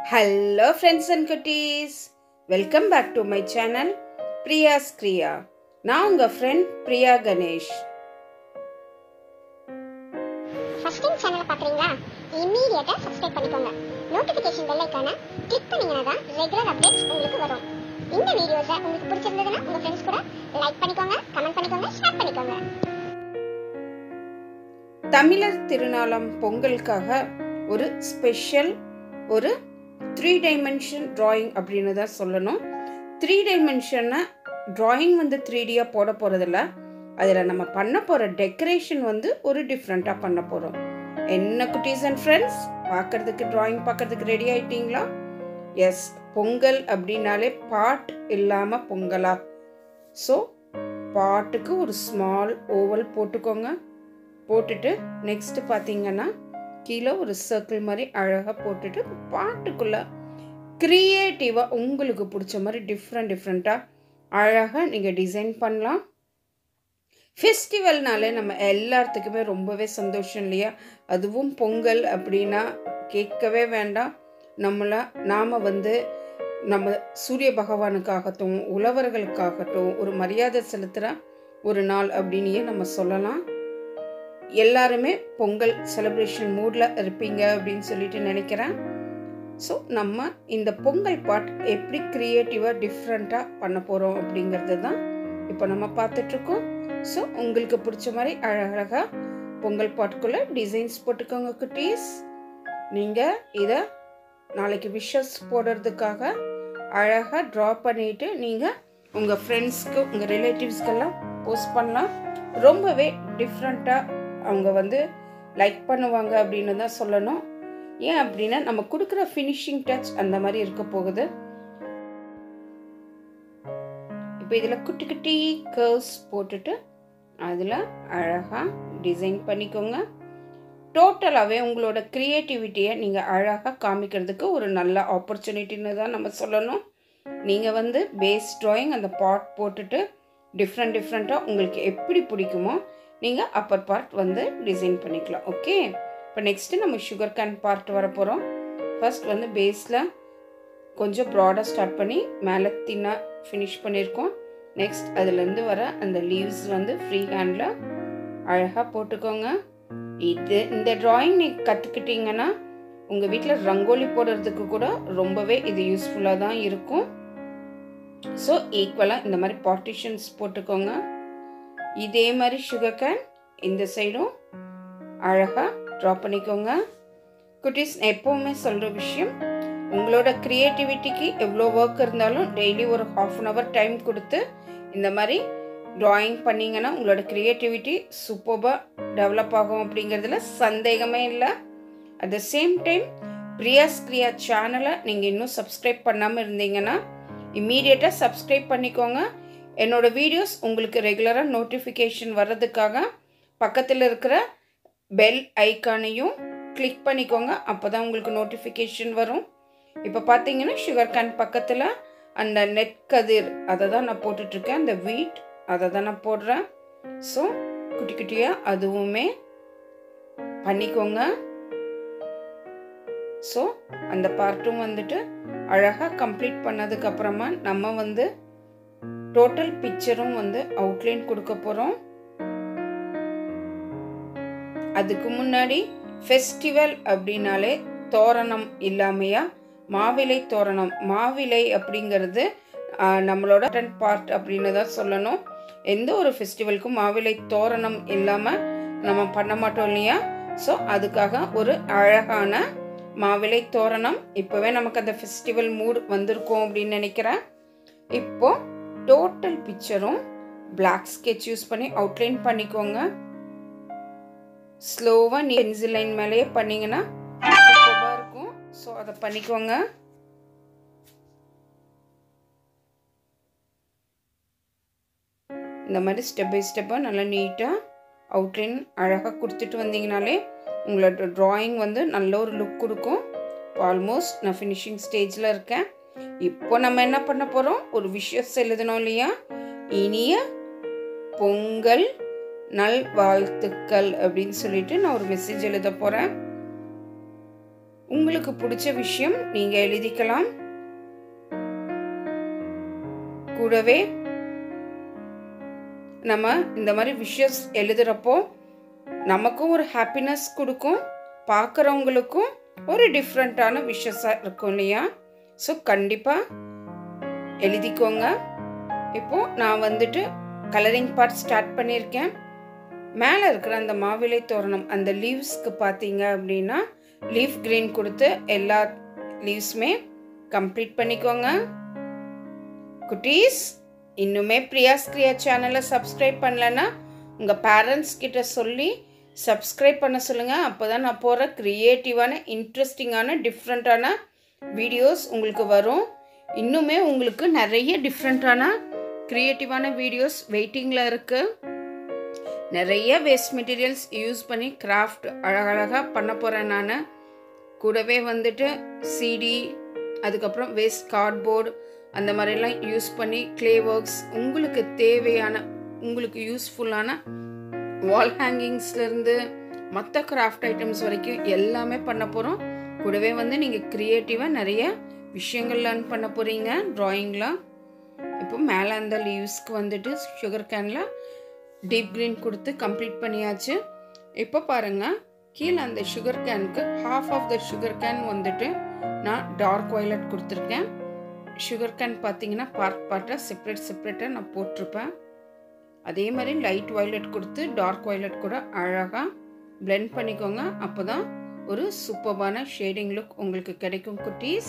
hello friends and குட்டீஸ் welcome back to my channel Priya's Kriya நான் உங்கள் friend Priya Ganesh first time சேனலை பார்க்குறீங்களா இம்மீடியட்டா சப்ஸ்கிரைப் பண்ணிக்கோங்க நோட்டிஃபிகேஷன் பெல் ஐக்கானை கிளிக் பண்ணீங்கன்னா தான் ரெகுலர் அப்டேட்ஸ் உங்களுக்கு வரும் இந்த வீடியோஸை உங்களுக்கு பிடிச்சிருந்ததுன்னா உங்க ஃப்ரெண்ட்ஸ் கூட லைக் பண்ணிக்கோங்க கமெண்ட் பண்ணிக்கோங்க ஷேர் பண்ணிக்கோங்க தமிழர் திருநாளம் பொங்கலுக்காக ஒரு ஸ்பெஷல் ஒரு த்ரீ டைமென்ஷன் drawing அப்படின்னு தான் சொல்லணும் த்ரீ டைமென்ஷன்னா drawing வந்து த்ரீ டியாக போட போகிறதில்ல அதில் நம்ம பண்ண போகிற டெக்கரேஷன் வந்து ஒரு டிஃப்ரெண்ட்டாக பண்ண போகிறோம் என்ன குட்டீஸ் அண்ட் ஃப்ரெண்ட்ஸ் பார்க்கறதுக்கு drawing பார்க்கறதுக்கு ரெடி ஆயிட்டீங்களா எஸ் பொங்கல் அப்படின்னாலே பாட் இல்லாமல் பொங்கலா ஸோ பாட்டுக்கு ஒரு ஸ்மால் ஓவல் போட்டுக்கோங்க போட்டுட்டு நெக்ஸ்ட் பார்த்தீங்கன்னா கீழே ஒரு சர்க்கிள் மாதிரி அழகாக போட்டுட்டு பாட்டுக்குள்ளே க்ரியேட்டிவாக உங்களுக்கு பிடிச்ச மாதிரி டிஃப்ரெண்ட் டிஃப்ரெண்ட்டாக அழகாக நீங்கள் டிசைன் பண்ணலாம் ஃபெஸ்டிவல்னாலே நம்ம எல்லாத்துக்குமே ரொம்பவே சந்தோஷம் இல்லையா அதுவும் பொங்கல் அப்படின்னா கேட்கவே வேண்டாம் நம்மளை நாம் வந்து நம்ம சூரிய பகவானுக்காகட்டும் உழவர்களுக்காகட்டும் ஒரு மரியாதை செலுத்துகிற ஒரு நாள் அப்படின்னே நம்ம சொல்லலாம் எல்லாருமே பொங்கல் செலிப்ரேஷன் மூடில் இருப்பீங்க அப்படின்னு சொல்லிட்டு நினைக்கிறேன் ஸோ நம்ம இந்த பொங்கல் பாட் எப்படி க்ரியேட்டிவாக டிஃப்ரெண்ட்டாக பண்ண போகிறோம் அப்படிங்கிறது தான் இப்போ நம்ம பார்த்துட்ருக்கோம் ஸோ உங்களுக்கு பிடிச்ச மாதிரி அழகழகாக பொங்கல் பாட்டுக்குள்ளே டிசைன்ஸ் போட்டுக்கோங்க குட்டீஸ் நீங்கள் இதை நாளைக்கு விஷஸ் போடுறதுக்காக அழகாக ட்ரா பண்ணிவிட்டு நீங்கள் உங்கள் ஃப்ரெண்ட்ஸ்க்கு உங்கள் ரிலேட்டிவ்ஸ்க்கெல்லாம் போஸ்ட் பண்ணலாம் ரொம்பவே டிஃப்ரெண்ட்டாக அவங்க வந்து லைக் பண்ணுவாங்க அப்படின்னு தான் சொல்லணும் ஏன் அப்படின்னா நம்ம கொடுக்குற ஃபினிஷிங் டச் அந்த மாதிரி இருக்க போகுது இப்போ இதில் குட்டி குட்டி கர்வ்ஸ் போட்டுட்டு அதில் அழகாக டிசைன் பண்ணிக்கோங்க டோட்டலாகவே உங்களோட க்ரியேட்டிவிட்டியை நீங்கள் அழகாக காமிக்கிறதுக்கு ஒரு நல்ல ஆப்பர்ச்சுனிட்டின்னு தான் நம்ம சொல்லணும் நீங்கள் வந்து பேஸ் ட்ராயிங் அந்த பாட் போட்டுட்டு டிஃப்ரெண்ட் டிஃப்ரெண்ட்டாக உங்களுக்கு எப்படி பிடிக்குமோ நீங்கள் அப்பர் பார்ட் வந்து டிசைன் பண்ணிக்கலாம் ஓகே இப்போ நெக்ஸ்ட்டு நம்ம சுகர் கேன் பார்ட் வர போகிறோம் ஃபர்ஸ்ட் வந்து பேஸில் கொஞ்சம் ப்ராடாக ஸ்டார்ட் பண்ணி மேலே தின்னாக ஃபினிஷ் பண்ணியிருக்கோம் நெக்ஸ்ட் அதுலேருந்து வர அந்த லீவ்ஸ் வந்து ஃப்ரீ ஹேண்டில் அழகாக போட்டுக்கோங்க இது இந்த ட்ராயிங் நீங்கள் கற்றுக்கிட்டிங்கன்னா உங்கள் வீட்டில் ரங்கோலி போடுறதுக்கு கூட ரொம்பவே இது யூஸ்ஃபுல்லாக தான் இருக்கும் ஸோ ஈக்குவலாக இந்த மாதிரி பார்ட்டிஷன்ஸ் போட்டுக்கோங்க இதே மாதிரி சுகர் கேன் இந்த சைடும் அழகாக ட்ரா பண்ணிக்கோங்க குட்டீஸ் நான் எப்போவுமே சொல்கிற விஷயம் உங்களோட க்ரியேட்டிவிட்டிக்கு எவ்வளோ ஒர்க் இருந்தாலும் டெய்லி ஒரு ஹாஃப் அன் ஹவர் டைம் கொடுத்து இந்த மாதிரி ட்ராயிங் பண்ணிங்கன்னா உங்களோட க்ரியேட்டிவிட்டி சூப்பராக டெவலப் ஆகும் அப்படிங்கிறதுல சந்தேகமே இல்லை at the same time Priya's Kriya சேனலை நீங்கள் இன்னும் சப்ஸ்கிரைப் பண்ணாமல் இருந்தீங்கன்னா இம்மீடியட்டாக சப்ஸ்கிரைப் பண்ணிக்கோங்க என்னோட வீடியோஸ் உங்களுக்கு ரெகுலராக நோட்டிஃபிகேஷன் வர்றதுக்காக பக்கத்தில் இருக்கிற பெல் ஐக்கானையும் கிளிக் பண்ணிக்கோங்க அப்போ தான் உங்களுக்கு நோட்டிஃபிகேஷன் வரும் இப்போ பார்த்தீங்கன்னா சுகர் கேன் பக்கத்தில் அந்த நெட் கதிர் அதை தான் நான் போட்டுட்ருக்கேன் அந்த வீட் அதை தான் நான் போடுறேன் ஸோ குட்டி குட்டியாக அதுவுமே பண்ணிக்கோங்க ஸோ அந்த பார்ட்டும் வந்துட்டு அழகாக கம்ப்ளீட் பண்ணதுக்கப்புறமா நம்ம வந்து டோட்டல் பிக்சரும் வந்து அவுட்லைன் கொடுக்க போகிறோம் அதுக்கு முன்னாடி ஃபெஸ்டிவல் அப்படின்னாலே தோரணம் இல்லாமையா மாவிலை தோரணம் மாவிலை அப்படிங்கிறது நம்மளோட பார்ட் அப்படின்னு தான் சொல்லணும் எந்த ஒரு ஃபெஸ்டிவலுக்கும் மாவிலை தோரணம் இல்லாமல் நம்ம பண்ண மாட்டோம் இல்லையா ஸோ அதுக்காக ஒரு அழகான மாவிலை தோரணம் இப்போவே நமக்கு அந்த ஃபெஸ்டிவல் மூட் வந்திருக்கோம் அப்படின்னு நினைக்கிறேன் இப்போ டோட்டல் பிக்சரும் பிளாக் ஸ்கெட்ச் யூஸ் பண்ணி அவுட்லைன் பண்ணிக்கோங்க ஸ்லோவாக நீ பென்சில் லைன் மேலேயே பண்ணிங்கன்னா சூப்பராக இருக்கும் ஸோ அதை பண்ணிக்கோங்க இந்த மாதிரி ஸ்டெப் பை ஸ்டெப்பாக நல்லா நீட்டாக அவுட்லைன் அழகாக கொடுத்துட்டு வந்தீங்கனாலே உங்களோட ட்ராயிங் வந்து நல்ல ஒரு லுக் கொடுக்கும் ஆல்மோஸ்ட் நான் ஃபினிஷிங் ஸ்டேஜில் இருக்கேன் இப்போ நம்ம என்ன பண்ண போகிறோம் ஒரு விஷயம் எழுதணும் இல்லையா இனிய பொங்கல் நல் வாழ்த்துக்கள் அப்படின்னு சொல்லிட்டு நான் ஒரு மெசேஜ் எழுத போகிறேன் உங்களுக்கு பிடிச்ச விஷயம் நீங்கள் எழுதிக்கலாம் கூடவே நம்ம இந்த மாதிரி விஷஸ் எழுதுகிறப்போ நமக்கும் ஒரு ஹாப்பினஸ் கொடுக்கும் பார்க்குறவங்களுக்கும் ஒரு டிஃப்ரெண்ட்டான விஷஸாக இருக்கும் இல்லையா ஸோ கண்டிப்பாக எழுதிக்கோங்க இப்போது நான் வந்துட்டு கலரிங் பார்ட் ஸ்டார்ட் பண்ணியிருக்கேன் மேலே இருக்கிற அந்த மாவிலை தோரணம் அந்த லீவ்ஸ்க்கு பார்த்தீங்க அப்படின்னா லீஃப் க்ரீன் கொடுத்து எல்லா லீவ்ஸுமே கம்ப்ளீட் பண்ணிக்கோங்க குட்டீஸ் இன்னுமே பிரியாஸ் கிரியா சேனலை சப்ஸ்கிரைப் பண்ணலன்னா உங்கள் பேரண்ட்ஸ் கிட்ட சொல்லி சப்ஸ்கிரைப் பண்ண சொல்லுங்கள் அப்போ தான் நான் போகிற க்ரியேட்டிவான இன்ட்ரெஸ்டிங்கான டிஃப்ரெண்ட்டான வீடியோஸ் உங்களுக்கு வரும் இன்னுமே உங்களுக்கு நிறைய டிஃப்ரெண்ட்டான க்ரியேட்டிவான வீடியோஸ் வெயிட்டிங்கில் இருக்குது நிறைய வேஸ்ட் மெட்டீரியல்ஸ் யூஸ் பண்ணி கிராஃப்ட் அழகழகாக பண்ண போகிறேன் நான் கூடவே வந்துட்டு சிடி அதுக்கப்புறம் வேஸ்ட் கார்ட்போர்டு அந்த மாதிரிலாம் யூஸ் பண்ணி க்ளே ஒர்க்ஸ் உங்களுக்கு தேவையான உங்களுக்கு யூஸ்ஃபுல்லான வால் ஹேங்கிங்ஸ்லேருந்து மற்ற கிராஃப்ட் ஐட்டம்ஸ் வரைக்கும் எல்லாமே பண்ண போகிறோம் கூடவே வந்து நீங்கள் க்ரியேட்டிவாக நிறைய விஷயங்கள் லேர்ன் பண்ண போகிறீங்க ட்ராயிங்லாம் இப்போ மேலே அந்த லீவ்ஸ்க்கு வந்துட்டு சுகர் கேனில் டீப் க்ரீன் கொடுத்து கம்ப்ளீட் பண்ணியாச்சு இப்போ பாருங்கள் கீழே அந்த சுகர் கேனுக்கு half of the sugar cane வந்துட்டு நான் டார்க் வயலட் கொடுத்துருக்கேன் சுகர் கேன் பார்த்தீங்கன்னா பார்ட் பார்ட்டாக செப்ரேட் செப்ரேட்டாக நான் போட்டிருப்பேன் அதே மாதிரி லைட் வயலட் கொடுத்து டார்க் வயலட் கூட அழகாக பிளெண்ட் பண்ணிக்கோங்க அப்போ தான் ஒரு சூப்பர்பான ஷேடிங் லுக் உங்களுக்கு கிடைக்கும் குட்டீஸ்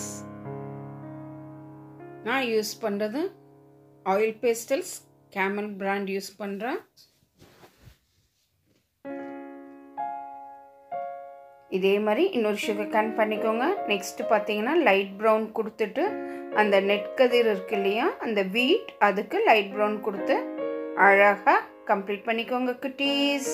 நான் யூஸ் பண்ணுறது oil pastels Camel brand use பண்ணுறேன் இதே மாதிரி இன்னொரு சுகர் கேன் பண்ணிக்கோங்க நெக்ஸ்ட் பார்த்தீங்கன்னா லைட் ப்ரௌன் கொடுத்துட்டு அந்த நெட் கதிர் இருக்கு இல்லையா அந்த வீட் அதுக்கு லைட் ப்ரௌன் கொடுத்து அழகாக கம்ப்ளீட் பண்ணிக்கோங்க குட்டீஸ்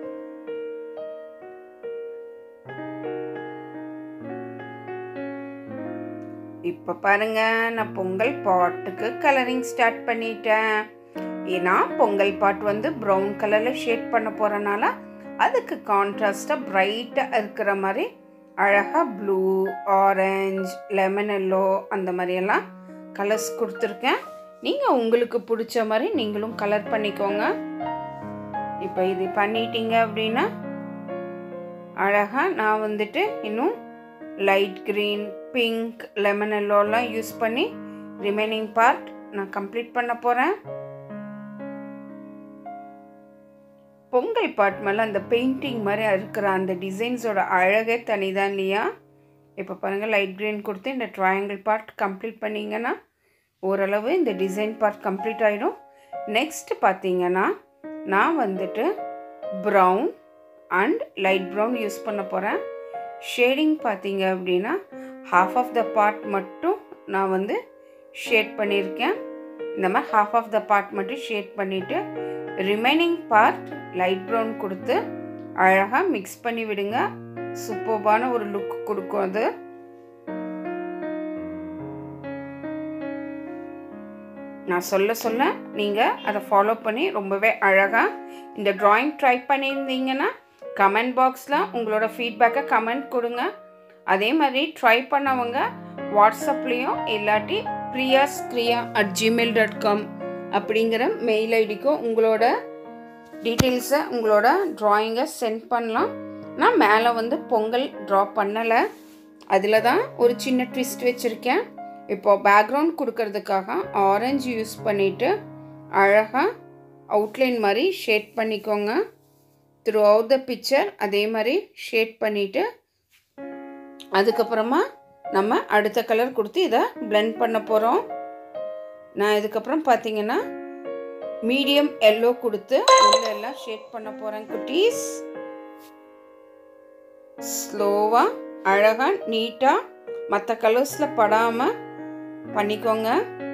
இப்போ பாருங்க நான் பொங்கல் பாட்டுக்கு கலரிங் ஸ்டார்ட் பண்ணிட்டேன் ஏன்னா பொங்கல் பாட் வந்து ப்ரௌன் கலரில் ஷேட் பண்ண போகிறனால அதுக்கு கான்ட்ராஸ்டாக பிரைட்டாக இருக்கிற மாதிரி அழகாக ப்ளூ ஆரஞ்ச் லெமன் எல்லோ அந்த மாதிரியெல்லாம் கலர்ஸ் கொடுத்துருக்கேன் நீங்கள் உங்களுக்கு பிடிச்ச மாதிரி நீங்களும் கலர் பண்ணிக்கோங்க இப்போ இது பண்ணிட்டீங்க அப்படின்னா அழகாக நான் வந்துட்டு இன்னும் லைட் க்ரீன் பிங்க் லெமன் எல்லோலாம் யூஸ் பண்ணி ரிமைனிங் பார்ட் நான் கம்ப்ளீட் பண்ண போகிறேன் பொங்கல் பாட் மேலே அந்த பெயிண்டிங் மாதிரி இருக்கிற அந்த டிசைன்ஸோட அழகே தனிதான் இல்லையா இப்போ பாருங்கள் லைட் க்ரீன் கொடுத்து இந்த ட்ரையாங்கிள் பார்ட் கம்ப்ளீட் பண்ணிங்கன்னா ஓரளவு இந்த டிசைன் பார்ட் கம்ப்ளீட் ஆகிடும் நெக்ஸ்ட் பார்த்தீங்கன்னா நான் வந்துட்டு brown and light brown use பண்ண போகிறேன் ஷேடிங் பார்த்தீங்க அப்படின்னா ஹாஃப் ஆஃப் த பார்ட் மட்டும் நான் வந்து ஷேட் பண்ணியிருக்கேன் இந்த மாதிரி ஹாஃப் ஆஃப் த பார்ட் மட்டும் ஷேட் பண்ணிவிட்டு ரிமைனிங் பார்ட் லைட் ப்ரௌன் கொடுத்து அழகாக மிக்ஸ் பண்ணி விடுங்க சூப்பர்பான ஒரு லுக் கொடுக்கும் அது நான் சொல்ல சொல்ல நீங்கள் அதை ஃபாலோ பண்ணி ரொம்பவே அழகாக இந்த ட்ராயிங் ட்ரை பண்ணியிருந்தீங்கன்னா கமெண்ட் பாக்ஸில் உங்களோட ஃபீட்பேக்கை கமெண்ட் கொடுங்க அதே மாதிரி ட்ரை பண்ணவங்க வாட்ஸ்அப்லேயும் இல்லாட்டி Priya's Kriya at Gmail dot com அப்படிங்கிற மெயில் ஐடிக்கும் உங்களோட டீட்டெயில்ஸை உங்களோட ட்ராயிங்கை சென்ட் பண்ணலாம் நான் மேலே வந்து பொங்கல் ட்ரா பண்ணலை அதில் தான் ஒரு சின்ன ட்விஸ்ட் வச்சுருக்கேன் இப்போது பேக்ரவுண்ட் கொடுக்கறதுக்காக ஆரஞ்சு யூஸ் பண்ணிவிட்டு அழகாக அவுட்லைன் மாதிரி ஷேட் பண்ணிக்கோங்க த்ரூ அவுட் த பிக்சர் அதே மாதிரி ஷேட் பண்ணிவிட்டு அதுக்கப்புறமா நம்ம அடுத்த கலர் கொடுத்து இதை பிளெண்ட் பண்ண போகிறோம் நான் இதுக்கப்புறம் பார்த்தீங்கன்னா மீடியம் எல்லோ கொடுத்து உள்ள எல்லாம் ஷேட் பண்ண போகிறேன் குட்டீஸ் ஸ்லோவாக அழகாக நீட்டாக மற்ற கலர்ஸில் படாமல் பண்ணிக்கோங்க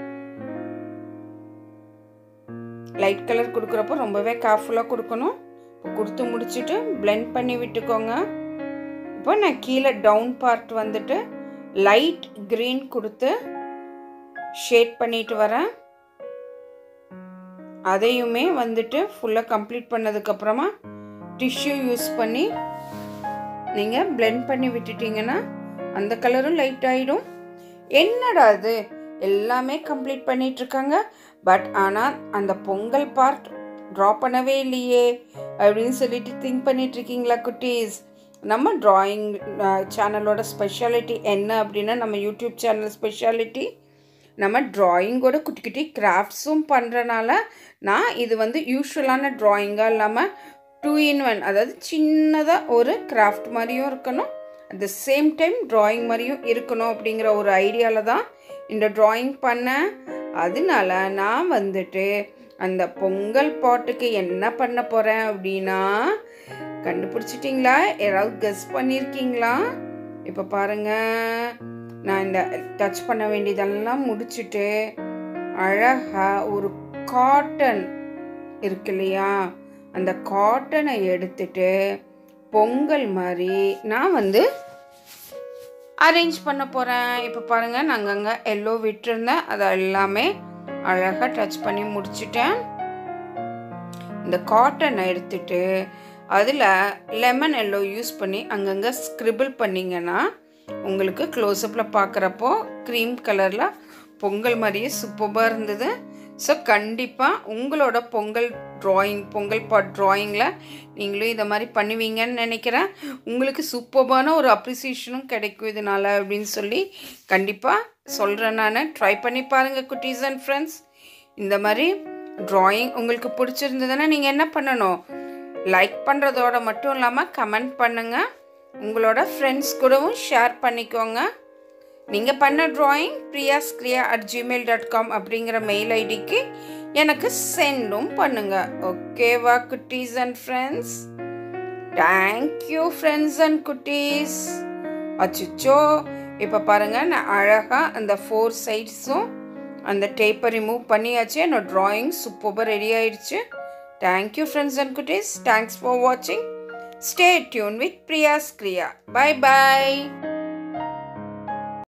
லைட் கலர் கொடுக்குறப்போ ரொம்பவே கேர்ஃபுல்லாக கொடுக்கணும் இப்போ கொடுத்து முடிச்சுட்டு பிளெண்ட் பண்ணி விட்டுக்கோங்க இப்போ நான் கீழே டவுன் பார்ட் வந்துட்டு லைட் க்ரீன் கொடுத்து ஷேட் பண்ணிட்டு வரேன் அதையுமே வந்துட்டு ஃபுல்லாக கம்ப்ளீட் பண்ணதுக்கப்புறமா டிஷ்யூ யூஸ் பண்ணி நீங்கள் பிளெண்ட் பண்ணி விட்டுட்டிங்கன்னா அந்த கலரும் லைட் ஆகிடும் என்னடா அது எல்லாமே கம்ப்ளீட் பண்ணிட்டு இருக்காங்க பட் ஆனால் அந்த பொங்கல் பார்ட் ட்ரா பண்ணவே இல்லையே அப்படின்னு சொல்லிட்டு திங்க் பண்ணிட்டு இருக்கீங்களா குட்டீஸ் நம்ம ட்ராயிங் சேனலோட ஸ்பெஷாலிட்டி என்ன அப்படின்னா நம்ம யூடியூப் சேனல் ஸ்பெஷாலிட்டி நம்ம ட்ராயிங்கோட குட்டி குட்டி கிராஃப்ட்ஸும் பண்ணுறனால நான் இது வந்து யூஸ்வலான ட்ராயிங்காக இல்லாமல் டூ இன் ஒன் அதாவது சின்னதாக ஒரு கிராஃப்ட் மாதிரியும் இருக்கணும் at the same time drawing மாதிரியும் இருக்கணும் அப்படிங்கிற ஒரு ஐடியாவில் தான் இந்த ட்ராயிங் பண்ணேன் அதனால நான் வந்துட்டு அந்த பொங்கல் பாட்டுக்கு என்ன பண்ண போகிறேன் அப்படின்னா கண்டுபிடிச்சிட்டிங்களா யாராவது கெஸ் பண்ணியிருக்கீங்களா இப்போ பாருங்கள் நான் இந்த டச் பண்ண வேண்டியதெல்லாம் முடிச்சுட்டு அழகாக ஒரு காட்டன் இருக்கு இல்லையா அந்த காட்டனை எடுத்துட்டு பொங்கல் மாதிரி நான் வந்து அரேஞ்ச் பண்ண போகிறேன் இப்போ பாருங்கள் நாங்கள் அங்கே எல்லோ விட்டுருந்தேன் அதை எல்லாமே அழகாக டச் பண்ணி முடிச்சிட்டேன் இந்த காட்டனை எடுத்துட்டு அதில் லெமன் எல்லோ யூஸ் பண்ணி அங்கங்கே ஸ்க்ரிபிள் பண்ணிங்கன்னா உங்களுக்கு க்ளோஸ்அப்பில் பார்க்குறப்போ க்ரீம் கலரில் பொங்கல் மாதிரியே சூப்பராக இருந்தது ஸோ கண்டிப்பாக உங்களோட பொங்கல் ட்ராயிங் பொங்கல் பாட் ட்ராயிங்கில் நீங்களும் இதை மாதிரி பண்ணுவீங்கன்னு நினைக்கிறேன் உங்களுக்கு சூப்பரான ஒரு அப்ரிசியேஷனும் கிடைக்கும் இதனால் அப்படின்னு சொல்லி கண்டிப்பாக சொல்கிறேன் நான் ட்ரை பண்ணி பாருங்கள் குட்டீஸ் அண்ட் ஃப்ரெண்ட்ஸ் இந்த மாதிரி ட்ராயிங் உங்களுக்கு பிடிச்சிருந்ததுன்னா நீங்கள் என்ன பண்ணணும் லைக் பண்ணுறதோட மட்டும் இல்லாமல் கமெண்ட் பண்ணுங்கள் உங்களோட ஃப்ரெண்ட்ஸ் கூடவும் ஷேர் பண்ணிக்கோங்க நீங்கள் பண்ண drawing Priya's Kriya at Gmail dot com அப்படிங்கிற மெயில் ஐடிக்கு எனக்கு சென்டும் பண்ணுங்க ஓகேவா குட்டீஸ் and friends thank you friends and குட்டீஸ் அச்சுச்சோ இப்போ பாருங்கள் நான் அழகாக அந்த ஃபோர் சைட்ஸும் அந்த டேப்பை ரிமூவ் பண்ணியாச்சு என்னோட ட்ராயிங் சூப்பராக ரெடி ஆயிடுச்சு தேங்க்யூ ஃப்ரெண்ட்ஸ் அண்ட் குட்டீஸ் தேங்க்ஸ் ஃபார் வாட்சிங் stay tune with Priya's Kriya bye bye